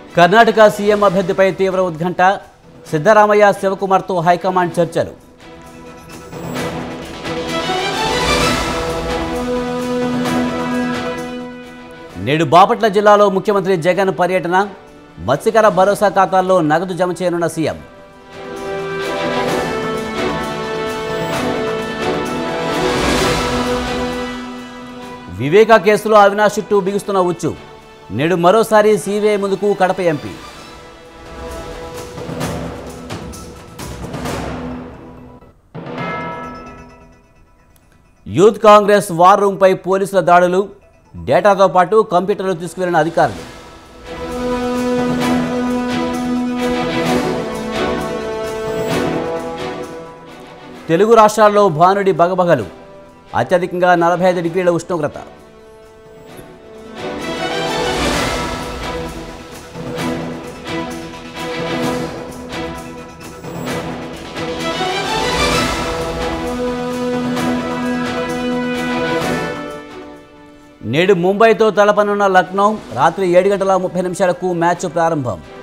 Karnataka CM అభ్యర్థిపై తీవ్ర ఉత్కంఠ Siddaramaiah శివకుమార్తో high command చర్చలు నేడు బాపట్ల జిల్లాలో ముఖ్యమంత్రి జగన్ పర్యటన మత్స్యకార భరోసా ఖాతాల్లో నగదు జమ చేయనున్న సీఎం వివేకా కేసులో అవినాష్ చుట్టూ బిగుస్తున్న ఉచ్చు నేడు మరోసారి సీబీఐ ముందుకు Kadapa MP youth congress war రూమ్పై పోలీసుల దాడులు డేటాతో పాటు కంప్యూటర్లు తీసుకువెళ్లిన అధికారులు తెలుగు రాష్ట్రాల్లో భానుడి బగబగలు అత్యధికంగా నలభై ఐదు డిగ్రీల ఉష్ణోగ్రత నేడు ముంబైతో తలపనున్న లక్నో రాత్రి ఏడు గంటల ముప్పై నిమిషాలకు మ్యాచ్ ప్రారంభం